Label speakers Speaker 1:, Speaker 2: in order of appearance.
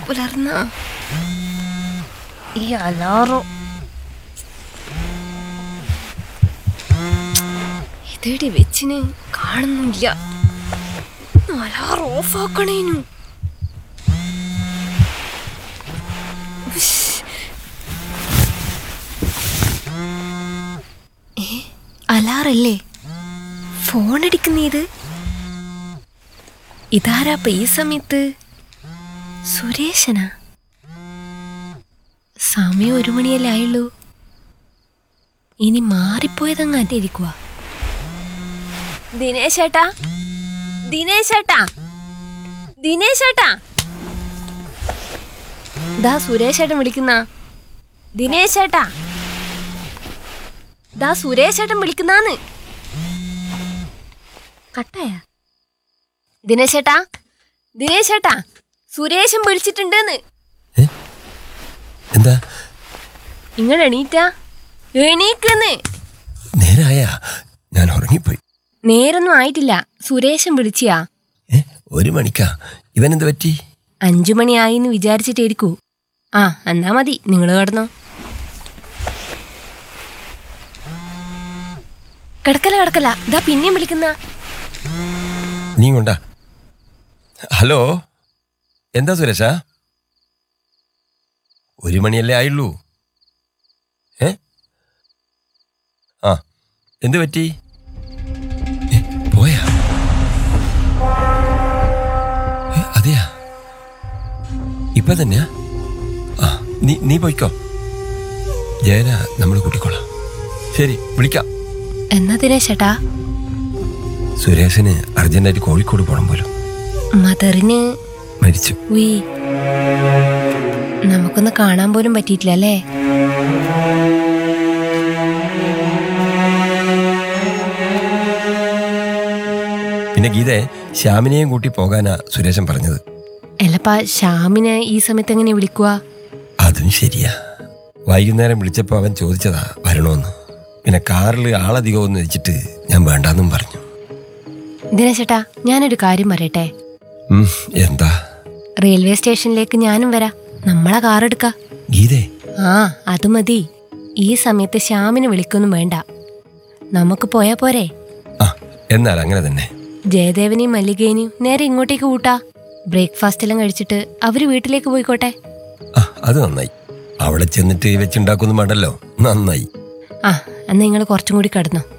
Speaker 1: പുലർന്ന ഈ അലാറോ ഇതേടി വെച്ചിന് കാണുന്നില്ല അലാറ് ഓഫാക്കണേനു ഉഷ്. ഏ അലാറല്ലേ ഫോൺ അടിക്കുന്ന ഇത് ഇതാരാപ്പ ഈ സമയത്ത് സുരേഷനാ സമയം ഒരു മണിയല്ലേ ആയുള്ളൂ ഇനി മാറിപ്പോയതങ്ങാറ്റ ഇരിക്കുക ദിനേശേട്ടാ ദിനേശേട്ടാ ദിനേശേട്ടാ ദാ സുരേഷേട്ടൻ വിളിക്കുന്ന ദിനേശേട്ടാ ദാ സുരേഷേട്ടൻ വിളിക്കുന്നാന്ന് കട്ടായ ദിനേശേട്ടാ ദിനേശേട്ടാ സുരേഷൻ വിളിച്ചിട്ടുണ്ടെന്ന്
Speaker 2: ഏ? എന്താ
Speaker 1: ഇങ്ങനെ എണീറ്റാ എണീക്കെന്ന്
Speaker 2: നേരായ ഞാൻ ഉറങ്ങിപ്പോയി
Speaker 1: നേരൊന്നും ആയിട്ടില്ല സുരേഷൻ വിളിച്ചിയാ
Speaker 2: ഏ ഒരു മണിക്കാ ഇവൻ എന്ത് പറ്റി
Speaker 1: അഞ്ചു മണിയായിന്ന് വിചാരിച്ചിട്ടേരിക്കൂ ആ എന്നാ മതി നിങ്ങൾ കിടന്നോ കിടക്കല കിടക്കല ഇതാ പിന്നെയും വിളിക്കുന്ന
Speaker 2: നീ കൊണ്ടാ ഹലോ എന്താ സുരേഷ ഒരു മണിയല്ലേ ആയുള്ളൂ ഏ ആ എന്ത് പറ്റി ഏ, പോയാ ഏ, അതെയാ ഇപ്പൊ തന്നെയാ ആ നീ നീ പോയിക്കോ ജയന നമ്മൾ കൂട്ടിക്കോളാം ശരി വിളിക്കാം
Speaker 1: എന്നാ ദിനേശേട്ടാ
Speaker 2: സുരേഷിന് അർജന്റായിട്ട് കോഴിക്കോട് പോകണം പോലും
Speaker 1: മദറിന്
Speaker 2: മരിച്ചു
Speaker 1: ഉയ് നമുക്കൊന്ന് കാണാൻ പോലും പറ്റിയിട്ടില്ല അല്ലേ
Speaker 2: പിന്നെ ഗീതയെ ശ്യാമിനെയും കൂട്ടി പോകാനാ സുരേഷൻ പറഞ്ഞത്
Speaker 1: അല്ലപ്പാ ശ്യാമിനെ ഈ സമയത്ത് എങ്ങനെ വിളിക്കുക
Speaker 2: അതും ശരിയാ വൈകുന്നേരം വിളിച്ചപ്പോൾ അവൻ ചോദിച്ചതാ വരണോന്ന് പിന്നെ കാറിൽ ആളധികമൊന്നും വെച്ചിട്ട് ഞാൻ വേണ്ടാന്നും പറഞ്ഞു
Speaker 1: ദിനേശേട്ടാ ഞാനൊരു കാര്യം പറയട്ടെ
Speaker 2: ഉം, എന്താ
Speaker 1: റെയിൽവേ സ്റ്റേഷനിലേക്ക് ഞാനും വരാം നമ്മളെ കാർ എടുക്കാം
Speaker 2: ഗീതേ
Speaker 1: ആ അത് മതി ഈ സമയത്ത് ശ്യാമിനെ വിളിക്കൊന്നും വേണ്ട നമുക്ക് പോയാ പോരെ
Speaker 2: ആ എന്നാൽ അങ്ങനെ തന്നെ
Speaker 1: ജയദേവനെയും മല്ലികേനെയും നേരെ ഇങ്ങോട്ടേക്ക് കൂട്ടാ ബ്രേക്ക്ഫാസ്റ്റ് എല്ലാം കഴിച്ചിട്ട് അവര് വീട്ടിലേക്ക് പോയിക്കോട്ടെ
Speaker 2: ആ അത് നന്നായി അവിടെ ചെന്നിട്ട് വെച്ചുണ്ടാക്കൊന്നും വേണ്ടല്ലോ നന്നായി
Speaker 1: ആ എന്നാ നിങ്ങൾ കുറച്ചും കൂടി കിടന്നോ